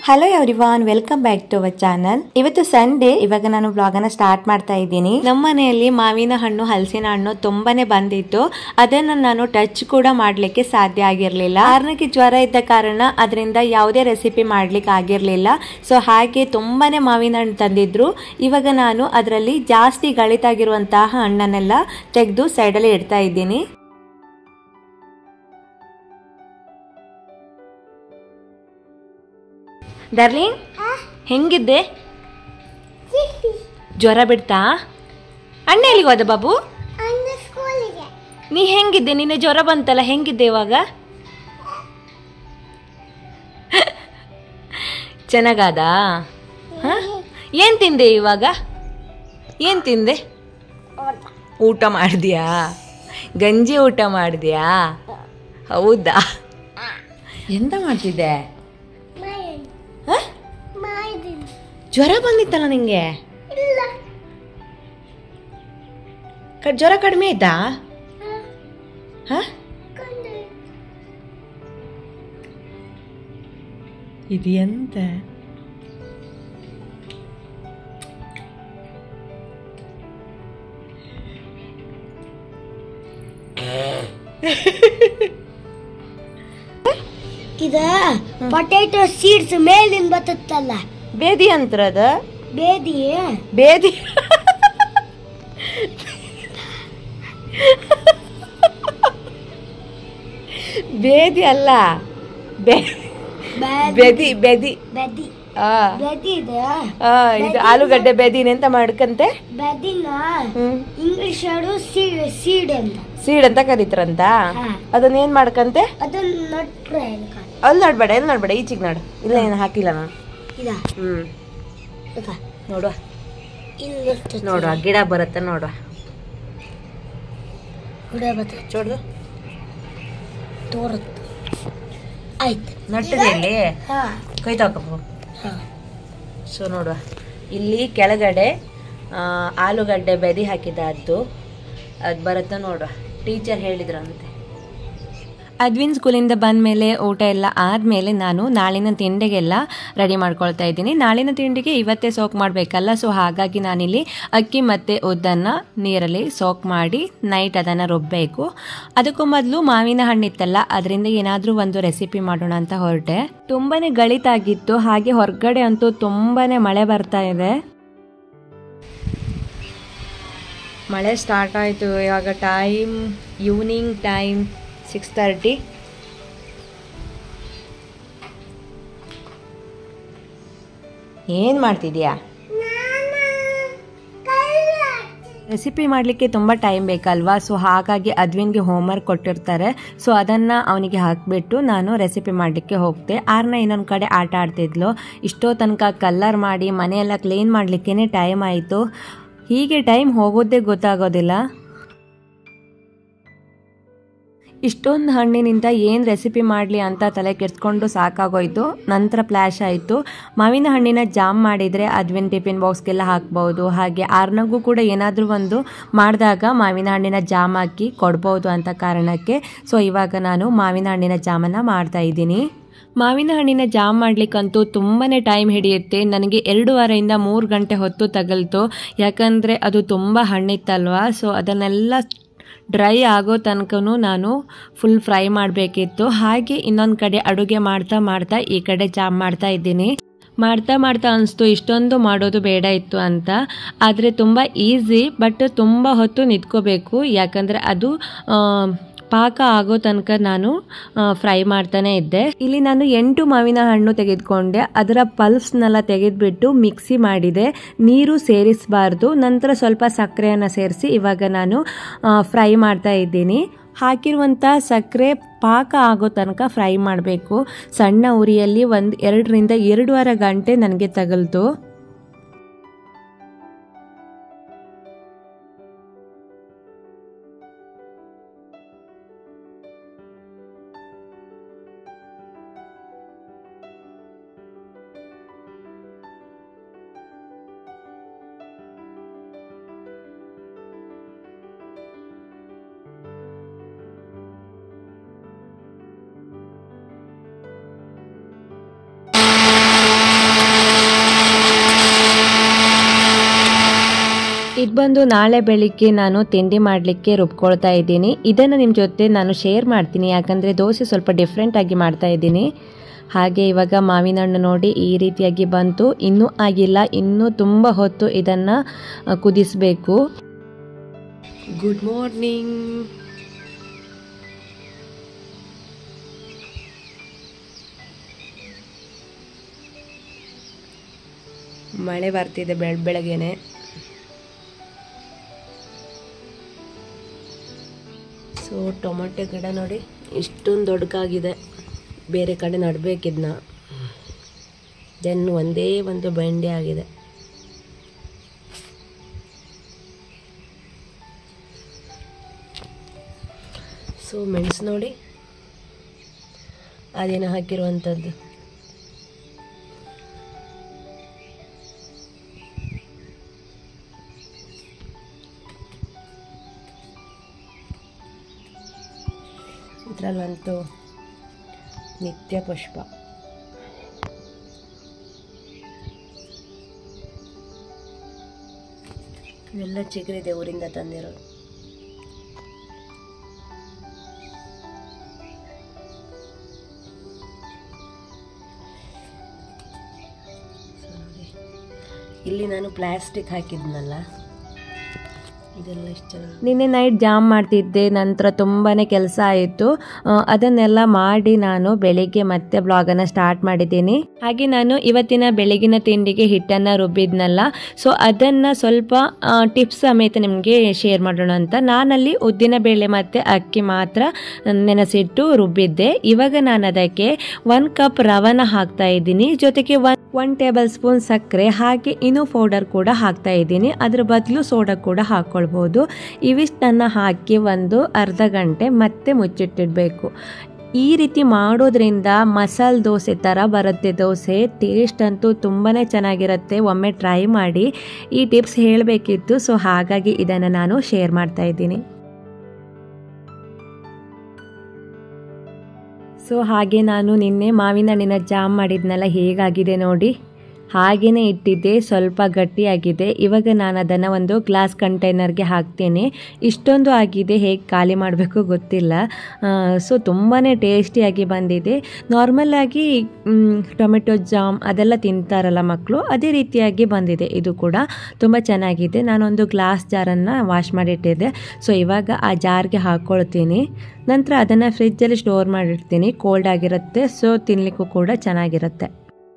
Hello everyone welcome back to our channel ಇವತ್ತು Sunday ಇವಾಗ ನಾನು ವ್ಲಾಗ್ ಅನ್ನ ಸ್ಟಾರ್ಟ್ ಮಾಡ್ತಾ ಇದ್ದೀನಿ ನಮ್ಮ ಮನೆಯಲ್ಲಿ ಮಾವಿನ ಹಣ್ಣು ಹಲಸಿನ ಹಣ್ಣು ತುಂಬಾನೇ ಬಂದಿತ್ತು ಅದನ್ನ ನಾನು ಟಚ್ ಕೂಡ ಮಾಡ್ಲಿಕ್ಕೆ ಸಾಧ್ಯ ಆಗಿರ್ಲಿಲ್ಲ ಆರನೇಗೆ ಜ್ವರ ಇದ್ದ ಕಾರಣ ಅದರಿಂದ ಯಾವುದೇ ರೆಸಿಪಿ ಮಾಡ್ಲಿಕ್ಕೆ ಆಗಿರ್ಲಿಲ್ಲ ಸೊ ಹಾಗೆ ತುಂಬಾನೇ ಮಾವಿನ ಹಣ್ಣು ತಂದಿದ್ರು ಇವಾಗ ನಾನು ಅದರಲ್ಲಿ ಜಾಸ್ತಿ ಗಳಿತಾಗಿರುವಂತಹ ಹಣ್ಣನ್ನೆಲ್ಲ ತೆಗೆದು ಸೈಡಲ್ಲಿ ಇಡ್ತಾ ಇದ್ದೀನಿ ಡಾರ್ಲಿಂಗ್ ಹೆಂಗಿದ್ದೆ ಜ್ವರ ಬಿಡ್ತಾ ಅಣ್ಣ ಎಲ್ಲಿಗೆ ಹೋದ ಬಾಬು ನೀ ಹೆಂಗಿದ್ದೆ ನಿನ್ನೆ ಜ್ವರ ಬಂತಲ್ಲ ಹೆಂಗಿದ್ದೆ ಇವಾಗ ಚೆನ್ನಾಗಾದ ಹ? ಏನ್ ತಿಂದೆ ಇವಾಗ ಏನ್ ತಿಂದೆ ಊಟ ಮಾಡಿದ್ಯಾ ಗಂಜಿ ಊಟ ಮಾಡಿದ್ಯಾ ಹೌದಾ ಎಂತ ಮಾಡ್ತಿದ್ದೆ ಹ? ಜ್ವರ ಬಂದಿತ್ತಲ್ಲ ನಿಂಗೆ ಕ- ಜ್ವರ ಕಡಿಮೆ ಆಯ್ತಾ ಹ? ಇದು ಎಂತ ಇದ ಪೊಟ್ಯಾಟೊ ಸೀಡ್ಸ್ ಮೇಲಿಂದ ಬರ್ತಲ್ಲ ಬೇದಿ ಅಂತರದ ಬೇದಿ ಬೇದಿ ಬೇದಿ ಅಲ್ಲ ಬೆ- ಬೆದಿ ಬೆದಿ ಬೆದಿ ಆ ಬೆದಿ ಇದ ಆ, ಇದು ಆಲೂಗಡ್ಡೆ ಬೆದಿನ ಎಂತ ಮಾಡ್ಕಂತೆ ಬೆದಿನ ಹ್ಮ್ ಇಂಗ್ಲಿಷ್ ಹಾಡು ಸೀಡ್ ಅಂತ ಸೀಡ್ ಅಂತ ಕರೀತಾರಂತ ಹಾ. ಅದನ್ನ ಏನ್ ಮಾಡ್ಕಂತೆ ಅದನ್ನ ನಟ್ರೆ ಅಲ್ಲಿ ನೋಡ್ಬೇಡ ಎಲ್ಲಿ ನೋಡ್ಬೇಡ ಈಚಿಗೆ ನೋಡು ಇಲ್ಲ ಏನು ಹಾಕಿಲ್ಲ ನಾನು ಇದ ಹ್ಮ್ ಇದ ನೋಡುವ ಇಲ್ಲಿ ಬರ್ತದೆ ನೋಡುವ ಗಿಡ ಬರುತ್ತೆ ನೋಡುವ ಹುಡ ಬರ್ತದೆ ಚೋಡ್ದು ತೋರುತ್ತೆ ಆಯ್ತು ನಟ್ಟಿದೆ ಹಾ ಕೈ ತಗೋಬೋ ಹಾ ಸೊ ನೋಡುವ ಇಲ್ಲಿ ಕೆಳಗಡೆ ಆ, ಆಲೂಗಡ್ಡೆ ಬೆದಿ ಹಾಕಿದ್ದಾದ್ದು ಅದು ಬರುತ್ತೆ ನೋಡುವ ಟೀಚರ್ ಹೇಳಿದ್ರಂತೆ ಅದ್ವಿನ್ ಸ್ಕೂಲಿಂದ ಬಂದ ಮೇಲೆ ಊಟ ಎಲ್ಲ ಆದಮೇಲೆ ನಾನು ನಾಳಿನ ತಿಂಡಿಗೆಲ್ಲ ರೆಡಿ ಮಾಡ್ಕೊಳ್ತಾ ಇದ್ದೀನಿ ನಾಳಿನ ತಿಂಡಿಗೆ ಇವತ್ತೇ ಸೋಕ್ ಮಾಡಬೇಕಲ್ಲ ಸೊ ಹಾಗಾಗಿ ನಾನಿಲ್ಲಿ ಅಕ್ಕಿ ಮತ್ತು ಉದ್ದನ್ನು ನೀರಲ್ಲಿ ಸೋಕ್ ಮಾಡಿ ನೈಟ್ ಅದನ್ನು ರುಬ್ಬಬೇಕು ಅದಕ್ಕೂ ಮೊದಲು ಮಾವಿನ ಹಣ್ಣಿತ್ತಲ್ಲ ಅದರಿಂದ ಏನಾದರೂ ಒಂದು ರೆಸಿಪಿ ಮಾಡೋಣ ಅಂತ ಹೊರಟೆ ತುಂಬಾನೇ ಗಳಿತಾಗಿತ್ತು ಹಾಗೆ ಹೊರಗಡೆ ಅಂತೂ ತುಂಬಾನೇ ಮಳೆ ಬರ್ತಾ ಇದೆ ಮಳೆ ಸ್ಟಾರ್ಟ್ ಆಯಿತು ಇವಾಗ time evening time six thirty ಏನು ಮಾಡ್ತಿದ್ಯಾ ರೆಸಿಪಿ ಮಾಡಲಿಕ್ಕೆ ತುಂಬ ಟೈಮ್ ಬೇಕಲ್ವಾ ಸೊ ಹಾಗಾಗಿ ಅದ್ವಿನ್ಗೆ ಹೋಮ್ವರ್ಕ್ ಕೊಟ್ಟಿರ್ತಾರೆ ಸೊ ಅದನ್ನು ಅವನಿಗೆ ಹಾಕಿಬಿಟ್ಟು ನಾನು ರೆಸಿಪಿ ಮಾಡಲಿಕ್ಕೆ ಹೋಗ್ತೆ ಆರ್ನ ಇನ್ನೊಂದು ಕಡೆ ಆಟ ಆಡ್ತಿದ್ಲು ಇಷ್ಟೋ ತನಕ ಕಲ್ಲರ್ ಮಾಡಿ ಮನೆಯೆಲ್ಲ ಕ್ಲೀನ್ ಮಾಡಲಿಕ್ಕೇ ಟೈಮ್ ಆಯಿತು ಹೀಗೆ ಟೈಮ್ ಹೋಗೋದೇ ಗೊತ್ತಾಗೋದಿಲ್ಲ ಇಷ್ಟೊಂದು ಹಣ್ಣಿನಿಂದ ಏನು ರೆಸಿಪಿ ಮಾಡಲಿ ಅಂತ ತಲೆ ಕೆಡ್ಸ್ಕೊಂಡು ಸಾಕಾಗೋಯ್ತು ನಂತರ ಫ್ಲ್ಯಾಶ್ ಆಯಿತು ಮಾವಿನ ಹಣ್ಣಿನ ಜಾಮ್ ಮಾಡಿದರೆ ಅದ್ವಿನ್ ಟಿಫಿನ್ ಬಾಕ್ಸ್ಗೆಲ್ಲ ಹಾಕ್ಬೋದು ಹಾಗೆ ಆರ್ನಗೂ ಕೂಡ ಏನಾದರೂ ಒಂದು ಮಾಡಿದಾಗ ಮಾವಿನ ಹಣ್ಣಿನ ಜಾಮ್ ಹಾಕಿ ಕೊಡ್ಬೋದು ಅಂತ ಕಾರಣಕ್ಕೆ ಸೊ ಇವಾಗ ನಾನು ಮಾವಿನ ಹಣ್ಣಿನ ಜಾಮನ್ನು ಮಾಡ್ತಾ ಇದ್ದೀನಿ ಮಾವಿನ ಹಣ್ಣಿನ ಜಾಮ್ ಮಾಡ್ಲಿಕ್ಕಂತೂ ತುಂಬಾ ಟೈಮ್ ಹಿಡಿಯುತ್ತೆ ನನಗೆ ಎರಡು ವಾರದಿಂದ ಮೂರು ಗಂಟೆ ಹೊತ್ತು ತಗಲ್ತು ಯಾಕಂದರೆ ಅದು ತುಂಬ ಹಣ್ಣಿತ್ತಲ್ವಾ ಸೊ ಅದನ್ನೆಲ್ಲ ಡ್ರೈ ಆಗೋ ತನಕನೂ ನಾನು ಫುಲ್ ಫ್ರೈ ಮಾಡಬೇಕಿತ್ತು ಹಾಗೆ ಇನ್ನೊಂದು ಕಡೆ ಅಡುಗೆ ಮಾಡ್ತಾ ಮಾಡ್ತಾ ಈ ಕಡೆ ಜಾಮ್ ಮಾಡ್ತಾ ಇದ್ದೀನಿ ಮಾಡ್ತಾ ಮಾಡ್ತಾ ಅನಿಸ್ತು ಇಷ್ಟೊಂದು ಮಾಡೋದು ಬೇಡ ಇತ್ತು ಅಂತ ಆದರೆ ತುಂಬ ಈಸಿ ಬಟ್ ತುಂಬ ಹೊತ್ತು ನಿಂತ್ಕೋಬೇಕು ಯಾಕಂದರೆ ಅದು ಆ, ಪಾಕ ಆಗೋ ತನಕ ನಾನು ಫ್ರೈ ಮಾಡ್ತಾನೆ ಇದ್ದೆ ಇಲ್ಲಿ ನಾನು ಎಂಟು ಮಾವಿನ ಹಣ್ಣು ತೆಗೆದುಕೊಂಡೆ ಅದರ ಪಲ್ಪ್ಸ್ನೆಲ್ಲ ತೆಗೆದುಬಿಟ್ಟು ಮಿಕ್ಸಿ ಮಾಡಿದೆ ನೀರು ಸೇರಿಸಬಾರ್ದು ನಂತರ ಸ್ವಲ್ಪ ಸಕ್ಕರೆಯನ್ನು ಸೇರಿಸಿ ಇವಾಗ ನಾನು ಫ್ರೈ ಮಾಡ್ತಾ ಇದ್ದೀನಿ ಹಾಕಿರುವಂಥ ಸಕ್ಕರೆ ಪಾಕ ಆಗೋ ತನಕ ಫ್ರೈ ಮಾಡಬೇಕು ಸಣ್ಣ ಉರಿಯಲ್ಲಿ ಒಂದು ಎರಡರಿಂದ ಎರಡೂವರೆ ಗಂಟೆ ನನಗೆ ತಗಲ್ತು ಇದು ಬಂದು ನಾಳೆ ಬೆಳಿಗ್ಗೆ ನಾನು ತಿಂಡಿ ಮಾಡಲಿಕ್ಕೆ ರುಬ್ಕೊಳ್ತಾ ಇದ್ದೀನಿ ಇದನ್ನು ನಿಮ್ಮ ಜೊತೆ ನಾನು ಶೇರ್ ಮಾಡ್ತೀನಿ ಯಾಕಂದರೆ ದೋಸೆ ಸ್ವಲ್ಪ ಡಿಫ್ರೆಂಟ್ ಆಗಿ ಮಾಡ್ತಾ ಇದ್ದೀನಿ ಹಾಗೆ ಇವಾಗ ಮಾವಿನ ಹಣ್ಣು ನೋಡಿ ಈ ರೀತಿಯಾಗಿ ಬಂತು ಇನ್ನೂ ಆಗಿಲ್ಲ ಇನ್ನೂ ತುಂಬ ಹೊತ್ತು ಇದನ್ನು ಕುದಿಸಬೇಕು ಗುಡ್ ಮಾರ್ನಿಂಗ್ ಮಳೆ ಬರ್ತಿದೆ ಬೆಳ ಬೆಳಗ್ಗೆನೆ ಸೊ ಟೊಮೊಟೊ ಗಿಡ ನೋಡಿ ಇಷ್ಟೊಂದು ದೊಡ್ಡಗಾಗಿದೆ ಬೇರೆ ಕಡೆ ನಡಬೇಕಿದ್ನ ದೆನ್ ಒಂದೇ ಒಂದು ಬೆಂಡೆ ಆಗಿದೆ ಸೊ ಮೆಣಸು ನೋಡಿ ಅದೇನೋ ಹಾಕಿರುವಂಥದ್ದು ಇದರಲ್ಲಂತೂ ನಿತ್ಯ ಪುಷ್ಪ ಇವೆಲ್ಲ ಚಿಗುರಿದೆ ಊರಿಂದ ತಂದಿರೋದು ಸೊ ನೋಡಿ, ಇಲ್ಲಿ ನಾನು ಪ್ಲಾಸ್ಟಿಕ್ ಹಾಕಿದ್ನಲ್ಲ ಇದೆಲ್ಲ ಇಷ್ಟು ಚೆನ್ನಾಗಿ ನಿನ್ನೆ ನೈಟ್ ಜಾಮ್ ಮಾಡ್ತಿದ್ದೆ ನಂತರ ತುಂಬಾ ಕೆಲಸ ಆಯಿತು ಅದನ್ನೆಲ್ಲ ಮಾಡಿ ನಾನು ಬೆಳಿಗ್ಗೆ ಮತ್ತೆ ಬ್ಲಾಗನ್ನು ಸ್ಟಾರ್ಟ್ ಮಾಡಿದ್ದೀನಿ ಹಾಗೆ ನಾನು ಇವತ್ತಿನ ಬೆಳಗಿನ ತಿಂಡಿಗೆ ಹಿಟ್ಟನ್ನು ರುಬ್ಬಿದ್ನಲ್ಲ ಸೊ ಅದನ್ನು ಸ್ವಲ್ಪ ಟಿಪ್ಸ್ ಸಮೇತ ನಿಮಗೆ ಶೇರ್ ಮಾಡೋಣ ಅಂತ ನಾನಲ್ಲಿ ಉದ್ದಿನ ಬೇಳೆ ಮತ್ತು ಅಕ್ಕಿ ಮಾತ್ರ ನೆನೆಸಿಟ್ಟು ರುಬ್ಬಿದ್ದೆ ಇವಾಗ ನಾನು ಅದಕ್ಕೆ ಒನ್ ಕಪ್ ರವನ ಹಾಕ್ತಾ ಇದ್ದೀನಿ ಜೊತೆಗೆ ಒನ್ ಒನ್ ಟೇಬಲ್ ಸ್ಪೂನ್ ಸಕ್ಕರೆ ಹಾಗೆ ಇನ್ನು ಪೌಡರ್ ಕೂಡ ಹಾಕ್ತಾ ಇದ್ದೀನಿ ಅದ್ರ ಬದಲು ಸೋಡಾ ಕೂಡ ಹಾಕ್ಕೊಳ್ಬೋದು ಇವಿಷ್ಟನ್ನು ಹಾಕಿ ಒಂದು ಅರ್ಧ ಗಂಟೆ ಮತ್ತೆ ಮುಚ್ಚಿಟ್ಟಿಡಬೇಕು ಈ ರೀತಿ ಮಾಡೋದ್ರಿಂದ ಮಸಾಲೆ ದೋಸೆ ಥರ ಬರುತ್ತೆ ದೋಸೆ ಟೇಸ್ಟ್ ಅಂತೂ ತುಂಬಾ ಚೆನ್ನಾಗಿರುತ್ತೆ ಒಮ್ಮೆ ಟ್ರೈ ಮಾಡಿ ಈ ಟಿಪ್ಸ್ ಹೇಳಬೇಕಿತ್ತು ಸೊ ಹಾಗಾಗಿ ಇದನ್ನು ನಾನು ಶೇರ್ ಮಾಡ್ತಾ ಇದ್ದೀನಿ ಸೊ ಹಾಗೆ ನಾನು ನಿನ್ನೆ ಮಾವಿನ ಹಣ್ಣಿನ ಜಾಮ್ ಮಾಡಿದ್ನಲ್ಲ ಹೇಗಾಗಿದೆ ನೋಡಿ ಹಾಗೇ ಇಟ್ಟಿದ್ದೆ ಸ್ವಲ್ಪ ಗಟ್ಟಿಯಾಗಿದೆ ಇವಾಗ ನಾನು ಅದನ್ನು ಒಂದು ಗ್ಲಾಸ್ ಕಂಟೈನರ್ಗೆ ಹಾಕ್ತೇನೆ ಇಷ್ಟೊಂದು ಆಗಿದೆ ಹೇಗೆ ಖಾಲಿ ಮಾಡಬೇಕು ಗೊತ್ತಿಲ್ಲ ಸೊ ತುಂಬಾ ಟೇಸ್ಟಿಯಾಗಿ ಬಂದಿದೆ ನಾರ್ಮಲಾಗಿ ಟೊಮೆಟೊ ಜಾಮ್ ಅದೆಲ್ಲ ತಿಂತಾರಲ್ಲ ಮಕ್ಕಳು ಅದೇ ರೀತಿಯಾಗಿ ಬಂದಿದೆ ಇದು ಕೂಡ ತುಂಬ ಚೆನ್ನಾಗಿದೆ ನಾನೊಂದು ಗ್ಲಾಸ್ ಜಾರನ್ನು ವಾಶ್ ಮಾಡಿಟ್ಟಿದ್ದೆ ಸೊ ಇವಾಗ ಆ ಜಾರ್ಗೆ ಹಾಕ್ಕೊಳ್ತೀನಿ ನಂತರ ಅದನ್ನು ಫ್ರಿಜ್ಜಲ್ಲಿ ಸ್ಟೋರ್ ಮಾಡಿರ್ತೀನಿ ಕೋಲ್ಡ್ ಆಗಿರುತ್ತೆ ಸೊ ತಿನ್ನಲಿಕ್ಕೂ ಕೂಡ ಚೆನ್ನಾಗಿರುತ್ತೆ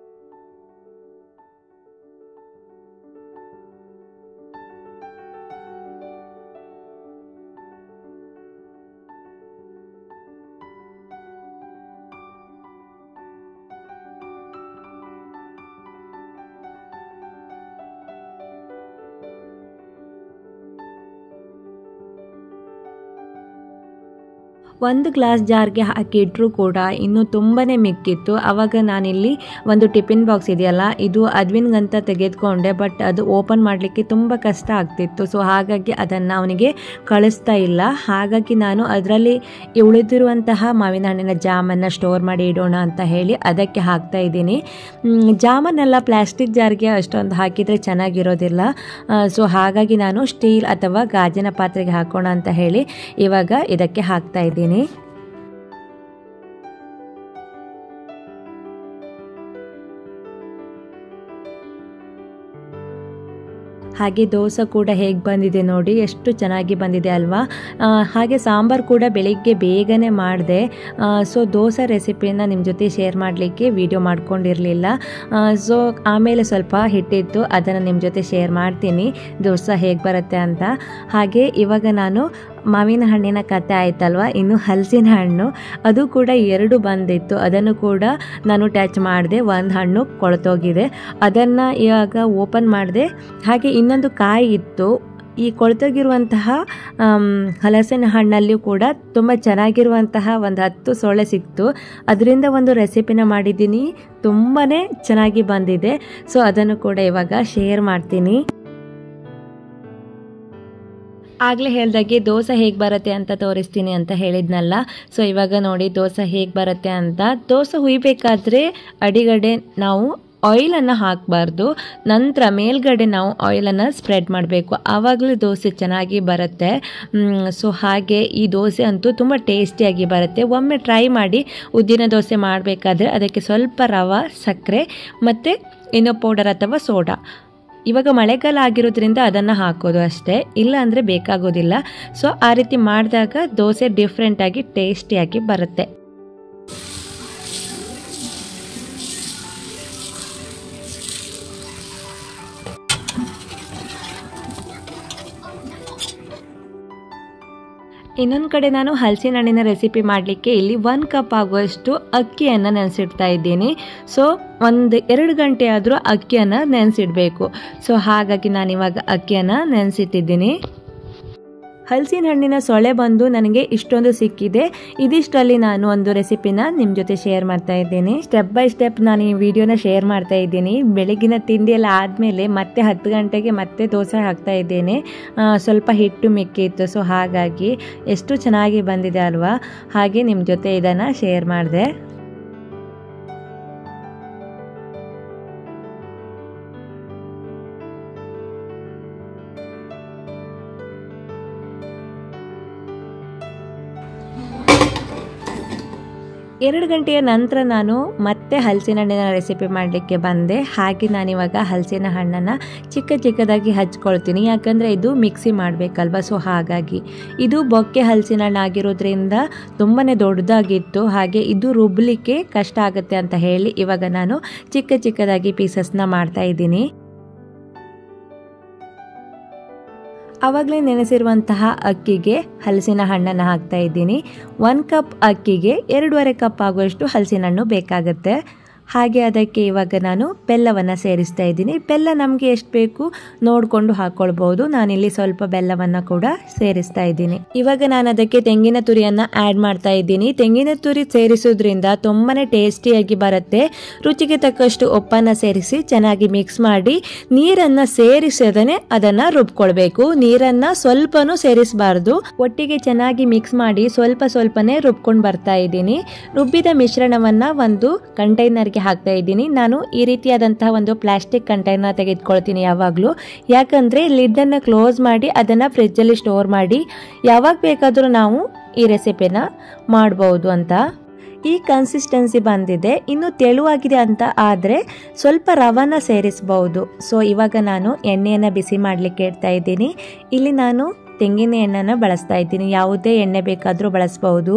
ಒಂದು ಗ್ಲಾಸ್ ಜಾರ್ಗೆ ಹಾಕಿಟ್ರೂ ಕೂಡ ಇನ್ನೂ ತುಂಬಾ ಮಿಕ್ಕಿತ್ತು ಆವಾಗ ನಾನಿಲ್ಲಿ ಒಂದು ಟಿಫಿನ್ ಬಾಕ್ಸ್ ಇದೆಯಲ್ಲ ಇದು ಅದ್ವಿನ್ಗಂತ ತೆಗೆದುಕೊಂಡೆ ಬಟ್ ಅದು ಓಪನ್ ಮಾಡಲಿಕ್ಕೆ ತುಂಬ ಕಷ್ಟ ಆಗ್ತಿತ್ತು ಸೊ ಹಾಗಾಗಿ ಅದನ್ನು ಅವನಿಗೆ ಕಳಿಸ್ತಾ ಇಲ್ಲ ಹಾಗಾಗಿ ನಾನು ಅದರಲ್ಲಿ ಉಳಿದಿರುವಂತಹ ಮಾವಿನ ಹಣ್ಣಿನ ಜಾಮನ್ನು ಸ್ಟೋರ್ ಮಾಡಿ ಇಡೋಣ ಅಂತ ಹೇಳಿ ಅದಕ್ಕೆ ಹಾಕ್ತಾ ಇದ್ದೀನಿ ಜಾಮನ್ನೆಲ್ಲ ಪ್ಲಾಸ್ಟಿಕ್ ಜಾರ್ಗೆ ಅಷ್ಟೊಂದು ಹಾಕಿದರೆ ಚೆನ್ನಾಗಿರೋದಿಲ್ಲ ಸೊ ಹಾಗಾಗಿ ನಾನು ಸ್ಟೀಲ್ ಅಥವಾ ಗಾಜಿನ ಪಾತ್ರೆಗೆ ಹಾಕೋಣ ಅಂತ ಹೇಳಿ ಇವಾಗ ಇದಕ್ಕೆ ಹಾಕ್ತಾ ಇದ್ದೀನಿ ಹಾಗೆ ದೋಸೆ ಕೂಡ ಹೇಗೆ ಬಂದಿದೆ ನೋಡಿ ಎಷ್ಟು ಚೆನ್ನಾಗಿ ಬಂದಿದೆ ಅಲ್ವಾ ಹಾಗೆ ಸಾಂಬಾರು ಕೂಡ ಬೆಳಿಗ್ಗೆ ಬೇಗನೆ ಮಾಡಿದೆ ಸೊ ದೋಸೆ ರೆಸಿಪಿನ ನಿಮ್ಮ ಜೊತೆ ಶೇರ್ ಮಾಡಲಿಕ್ಕೆ ವಿಡಿಯೋ ಮಾಡ್ಕೊಂಡಿರಲಿಲ್ಲ ಸೊ ಆಮೇಲೆ ಸ್ವಲ್ಪ ಹಿಟ್ಟಿತ್ತು ಅದನ್ನು ನಿಮ್ಮ ಜೊತೆ ಶೇರ್ ಮಾಡ್ತೀನಿ ದೋಸೆ ಹೇಗೆ ಬರುತ್ತೆ ಅಂತ ಹಾಗೆ ಇವಾಗ ನಾನು ಮಾವಿನ ಹಣ್ಣಿನ ಕತೆ ಆಯ್ತಲ್ವ ಇನ್ನು ಹಲಸಿನ ಹಣ್ಣು ಅದು ಕೂಡ ಎರಡು ಬಂದಿತ್ತು ಅದನ್ನು ಕೂಡ ನಾನು ಟಚ್ ಮಾಡಿದೆ ಒಂದು ಹಣ್ಣು ಕೊಳ್ತೋಗಿದೆ ಅದನ್ನು ಇವಾಗ ಓಪನ್ ಮಾಡಿದೆ ಹಾಗೆ ಇನ್ನೊಂದು ಕಾಯಿ ಇತ್ತು ಈ ಕೊಳ್ತೋಗಿರುವಂತಹ ಹಲಸಿನ ಹಣ್ಣಲ್ಲಿಯೂ ಕೂಡ ತುಂಬ ಚೆನ್ನಾಗಿರುವಂತಹ ಒಂದು ಹತ್ತು ಸೊಳ್ಳೆ ಸಿಕ್ತು ಅದರಿಂದ ಒಂದು ರೆಸಿಪಿನ ಮಾಡಿದ್ದೀನಿ ತುಂಬಾ ಚೆನ್ನಾಗಿ ಬಂದಿದೆ ಸೊ ಅದನ್ನು ಕೂಡ ಇವಾಗ ಶೇರ್ ಮಾಡ್ತೀನಿ ಆಗಲೇ ಹೇಳ್ದಾಗೆ ದೋಸೆ ಹೇಗೆ ಬರುತ್ತೆ ಅಂತ ತೋರಿಸ್ತೀನಿ ಅಂತ ಹೇಳಿದ್ನಲ್ಲ ಸೊ ಇವಾಗ ನೋಡಿ ದೋಸೆ ಹೇಗೆ ಬರುತ್ತೆ ಅಂತ ದೋಸೆ ಹುಯ್ಬೇಕಾದ್ರೆ ಅಡಿಗಡೆ ನಾವು ಆಯಿಲನ್ನು ಹಾಕಬಾರ್ದು ನಂತರ ಮೇಲ್ಗಡೆ ನಾವು ಆಯಿಲನ್ನು ಸ್ಪ್ರೆಡ್ ಮಾಡಬೇಕು ಆವಾಗಲೂ ದೋಸೆ ಚೆನ್ನಾಗಿ ಬರುತ್ತೆ ಸೊ ಹಾಗೆ ಈ ದೋಸೆ ಅಂತೂ ತುಂಬ ಟೇಸ್ಟಿಯಾಗಿ ಬರುತ್ತೆ ಒಮ್ಮೆ ಟ್ರೈ ಮಾಡಿ ಉದ್ದಿನ ದೋಸೆ ಮಾಡಬೇಕಾದ್ರೆ ಅದಕ್ಕೆ ಸ್ವಲ್ಪ ರವೆ ಸಕ್ಕರೆ ಮತ್ತು ಏನೋ ಪೌಡರ್ ಅಥವಾ ಸೋಡಾ ಇವಾಗ ಮಳೆಗಾಲ ಆಗಿರೋದ್ರಿಂದ ಅದನ್ನು ಹಾಕೋದು ಅಷ್ಟೇ ಇಲ್ಲ ಅಂದರೆ ಬೇಕಾಗೋದಿಲ್ಲ ಸೊ ಆ ರೀತಿ ಮಾಡಿದಾಗ ದೋಸೆ ಡಿಫ್ರೆಂಟಾಗಿ ಟೇಸ್ಟಿಯಾಗಿ ಬರುತ್ತೆ ಇನ್ನೊಂದು ಕಡೆ ನಾನು ಹಲಸಿನ ಹಣ್ಣಿನ ರೆಸಿಪಿ ಮಾಡಲಿಕ್ಕೆ ಇಲ್ಲಿ ಒಂದು ಕಪ್ ಆಗುವಷ್ಟು ಅಕ್ಕಿಯನ್ನು ನೆನೆಸಿಡ್ತಾ ಇದ್ದೀನಿ ಸೊ ಒಂದು ಎರಡು ಗಂಟೆ ಆದರೂ ಅಕ್ಕಿಯನ್ನು ನೆನೆಸಿಡಬೇಕು ಸೊ ಹಾಗಾಗಿ ನಾನು ಇವಾಗ ಅಕ್ಕಿಯನ್ನು ನೆನೆಸಿಟ್ಟಿದ್ದೀನಿ ಹಲಸಿನ ಹಣ್ಣಿನ ಸೊಳೆ ಬಂದು ನನಗೆ ಇಷ್ಟೊಂದು ಸಿಕ್ಕಿದೆ ಇದಿಷ್ಟರಲ್ಲಿ ನಾನು ಒಂದು ರೆಸಿಪಿನ ನಿಮ್ಮ ಜೊತೆ ಶೇರ್ ಮಾಡ್ತಾ ಇದ್ದೀನಿ ಸ್ಟೆಪ್ ಬೈ ಸ್ಟೆಪ್ ನಾನು ಈ ವಿಡಿಯೋನ ಶೇರ್ ಮಾಡ್ತಾ ಇದ್ದೀನಿ ಬೆಳಗಿನ ತಿಂಡಿ ಎಲ್ಲ ಆದಮೇಲೆ ಮತ್ತೆ ಹತ್ತು ಗಂಟೆಗೆ ಮತ್ತೆ ದೋಸೆ ಹಾಕ್ತಾ ಇದ್ದೇನೆ ಸ್ವಲ್ಪ ಹಿಟ್ಟು ಮಿಕ್ಕಿತ್ತು ಸೊ ಹಾಗಾಗಿ ಎಷ್ಟು ಚೆನ್ನಾಗಿ ಬಂದಿದೆ ಅಲ್ವಾ ಹಾಗೆ ನಿಮ್ಮ ಜೊತೆ ಇದನ್ನು ಶೇರ್ ಮಾಡಿದೆ ಎರಡು ಗಂಟೆಯ ನಂತರ ನಾನು ಮತ್ತೆ ಹಲಸಿನ ಹಣ್ಣಿನ ರೆಸಿಪಿ ಮಾಡಲಿಕ್ಕೆ ಬಂದೆ ಹಾಗೆ ನಾನಿವಾಗ ಹಲಸಿನ ಹಣ್ಣನ್ನು ಚಿಕ್ಕ ಚಿಕ್ಕದಾಗಿ ಹಚ್ಕೊಳ್ತೀನಿ ಯಾಕಂದರೆ ಇದು ಮಿಕ್ಸಿ ಮಾಡಬೇಕಲ್ವ ಸೊ ಹಾಗಾಗಿ ಇದು ಬೊಕ್ಕೆ ಹಲಸಿನ ಹಣ್ಣು ಆಗಿರೋದ್ರಿಂದ ತುಂಬಾ ದೊಡ್ಡದಾಗಿತ್ತು ಹಾಗೆ ಇದು ರುಬ್ಬಲಿಕ್ಕೆ ಕಷ್ಟ ಆಗುತ್ತೆ ಅಂತ ಹೇಳಿ ಇವಾಗ ನಾನು ಚಿಕ್ಕ ಚಿಕ್ಕದಾಗಿ ಪೀಸಸ್ನ ಮಾಡ್ತಾ ಇದ್ದೀನಿ ಆವಾಗಲೇ ನೆನೆಸಿರುವಂತಹ ಅಕ್ಕಿಗೆ ಹಲಸಿನ ಹಣ್ಣನ್ನು ಹಾಕ್ತಾ ಇದ್ದೀನಿ ಒಂದು ಕಪ್ ಅಕ್ಕಿಗೆ ಎರಡೂವರೆ ಕಪ್ ಆಗುವಷ್ಟು ಹಲಸಿನ ಹಣ್ಣು ಬೇಕಾಗುತ್ತೆ ಹಾಗೆ ಅದಕ್ಕೆ ಇವಾಗ ನಾನು ಬೆಲ್ಲವನ್ನು ಸೇರಿಸ್ತಾ ಇದ್ದೀನಿ ಬೆಲ್ಲ ನಮಗೆ ಎಷ್ಟು ಬೇಕು ನೋಡಿಕೊಂಡು ಹಾಕ್ಕೊಳ್ಬೋದು ನಾನಿಲ್ಲಿ ಸ್ವಲ್ಪ ಬೆಲ್ಲವನ್ನು ಕೂಡ ಸೇರಿಸ್ತಾ ಇದ್ದೀನಿ ಇವಾಗ ನಾನು ಅದಕ್ಕೆ ತೆಂಗಿನ ತುರಿಯನ್ನು ಆ್ಯಡ್ ಮಾಡ್ತಾ ಇದ್ದೀನಿ ತೆಂಗಿನ ತುರಿ ಸೇರಿಸೋದ್ರಿಂದ ತುಂಬಾ ಟೇಸ್ಟಿಯಾಗಿ ಬರುತ್ತೆ ರುಚಿಗೆ ತಕ್ಕಷ್ಟು ಉಪ್ಪನ್ನು ಸೇರಿಸಿ ಚೆನ್ನಾಗಿ ಮಿಕ್ಸ್ ಮಾಡಿ ನೀರನ್ನು ಸೇರಿಸದೇ ಅದನ್ನು ರುಬ್ಕೊಳ್ಬೇಕು ನೀರನ್ನು ಸ್ವಲ್ಪನೂ ಸೇರಿಸಬಾರ್ದು ಒಟ್ಟಿಗೆ ಚೆನ್ನಾಗಿ ಮಿಕ್ಸ್ ಮಾಡಿ ಸ್ವಲ್ಪ ಸ್ವಲ್ಪನೇ ರುಬ್ಕೊಂಡು ಬರ್ತಾ ಇದ್ದೀನಿ ರುಬ್ಬಿದ ಮಿಶ್ರಣವನ್ನು ಒಂದು ಕಂಟೈನರ್ಗೆ ಹಾಕ್ತಾ ಇದ್ದೀನಿ ನಾನು ಈ ರೀತಿಯಾದಂತಹ ಒಂದು ಪ್ಲಾಸ್ಟಿಕ್ ಕಂಟೈನರ್ ತೆಗೆದುಕೊಳ್ತೀನಿ ಯಾವಾಗಲೂ ಯಾಕಂದರೆ ಲಿಡ್ಡನ್ನು ಕ್ಲೋಸ್ ಮಾಡಿ ಅದನ್ನು ಫ್ರಿಜ್ಜಲ್ಲಿ ಸ್ಟೋರ್ ಮಾಡಿ ಯಾವಾಗ ಬೇಕಾದರೂ ನಾವು ಈ ರೆಸಿಪಿನ ಮಾಡ್ಬೋದು ಅಂತ ಈ ಕನ್ಸಿಸ್ಟೆನ್ಸಿ ಬಂದಿದೆ ಇನ್ನು ತೆಳುವಾಗಿದೆ ಅಂತ ಆದರೆ ಸ್ವಲ್ಪ ರವನ ಸೇರಿಸ್ಬೋದು ಸೊ ಇವಾಗ ನಾನು ಎಣ್ಣೆಯನ್ನು ಬಿಸಿ ಮಾಡಲಿಕ್ಕೆ ಇಡ್ತಾ ಇದ್ದೀನಿ ಇಲ್ಲಿ ನಾನು ತೆಂಗಿನ ಎಣ್ಣೆನ ಬಳಸ್ತಾ ಇದ್ದೀನಿ ಯಾವುದೇ ಎಣ್ಣೆ ಬೇಕಾದರೂ ಬಳಸ್ಬೋದು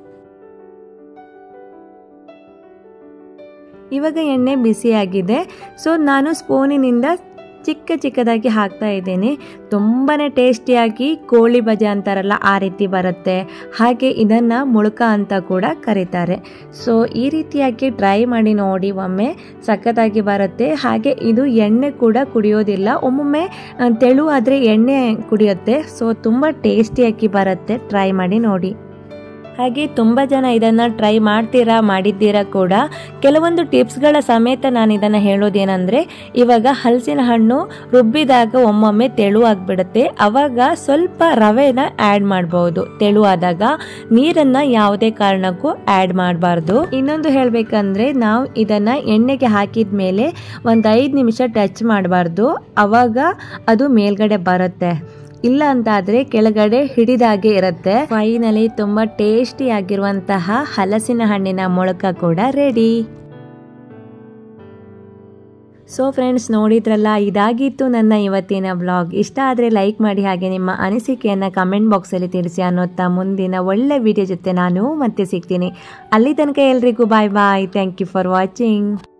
ಇವಾಗ ಎಣ್ಣೆ ಬಿಸಿಯಾಗಿದೆ ಸೊ ನಾನು ಸ್ಪೂನಿನಿಂದ ಚಿಕ್ಕ ಚಿಕ್ಕದಾಗಿ ಹಾಕ್ತಾ ಇದ್ದೀನಿ ತುಂಬಾ ಟೇಸ್ಟಿಯಾಗಿ ಕೋಳಿ ಬಜೆ ಅಂತಾರಲ್ಲ ಆ ರೀತಿ ಬರುತ್ತೆ ಹಾಗೆ ಇದನ್ನು ಮುಳುಕ ಅಂತ ಕೂಡ ಕರೀತಾರೆ ಸೊ ಈ ರೀತಿಯಾಗಿ ಟ್ರೈ ಮಾಡಿ ನೋಡಿ ಒಮ್ಮೆ ಸಖತ್ತಾಗಿ ಬರುತ್ತೆ ಹಾಗೆ ಇದು ಎಣ್ಣೆ ಕೂಡ ಕುಡಿಯೋದಿಲ್ಲ ಒಮ್ಮೊಮ್ಮೆ ತೆಳು ಆದರೆ ಎಣ್ಣೆ ಕುಡಿಯುತ್ತೆ ಸೊ ತುಂಬ ಟೇಸ್ಟಿಯಾಗಿ ಬರುತ್ತೆ ಟ್ರೈ ಮಾಡಿ ನೋಡಿ ಹಾಗೆ ತುಂಬ ಜನ ಇದನ್ನು ಟ್ರೈ ಮಾಡ್ತೀರಾ ಮಾಡಿದ್ದೀರಾ ಕೂಡ ಕೆಲವೊಂದು ಟಿಪ್ಸ್ಗಳ ಸಮೇತ ನಾನು ಇದನ್ನು ಹೇಳೋದೇನೆಂದರೆ ಇವಾಗ ಹಲಸಿನ ಹಣ್ಣು ರುಬ್ಬಿದಾಗ ಒಮ್ಮೊಮ್ಮೆ ತೆಳುವಾಗಿಬಿಡುತ್ತೆ ಅವಾಗ ಸ್ವಲ್ಪ ರವೆನ ಆ್ಯಡ್ ಮಾಡ್ಬೋದು ತೆಳುವಾದಾಗ ನೀರನ್ನು ಯಾವುದೇ ಕಾರಣಕ್ಕೂ ಆ್ಯಡ್ ಮಾಡಬಾರ್ದು ಇನ್ನೊಂದು ಹೇಳಬೇಕಂದ್ರೆ ನಾವು ಇದನ್ನು ಎಣ್ಣೆಗೆ ಹಾಕಿದ ಮೇಲೆ ಒಂದು ಐದು ನಿಮಿಷ ಟಚ್ ಮಾಡಬಾರ್ದು ಅವಾಗ ಅದು ಮೇಲ್ಗಡೆ ಬರುತ್ತೆ ಇಲ್ಲ ಅಂತ ಆದ್ರೆ ಕೆಳಗಡೆ ಹಿಡಿದಾಗೆ ಇರುತ್ತೆ ಫೈನಲಿ ತುಂಬಾ ಟೇಸ್ಟಿ ಆಗಿರುವಂತಹ ಹಲಸಿನ ಹಣ್ಣಿನ ಮೊಳಕ ಕೂಡ ರೆಡಿ ಸೊ ಫ್ರೆಂಡ್ಸ್ ನೋಡಿದ್ರಲ್ಲ ಇದಾಗಿತ್ತು ನನ್ನ ಇವತ್ತಿನ ಬ್ಲಾಗ್ ಇಷ್ಟ ಆದರೆ ಲೈಕ್ ಮಾಡಿ ಹಾಗೆ ನಿಮ್ಮ ಅನಿಸಿಕೆಯನ್ನು ಕಮೆಂಟ್ ಬಾಕ್ಸಲ್ಲಿ ತಿಳಿಸಿ ಅನ್ನೋತ್ತಾ ಮುಂದಿನ ಒಳ್ಳೆ ವಿಡಿಯೋ ಜೊತೆ ನಾನು ಮತ್ತೆ ಸಿಗ್ತೀನಿ ಅಲ್ಲಿ ತನಕ ಎಲ್ರಿಗೂ bye bye thank you for watching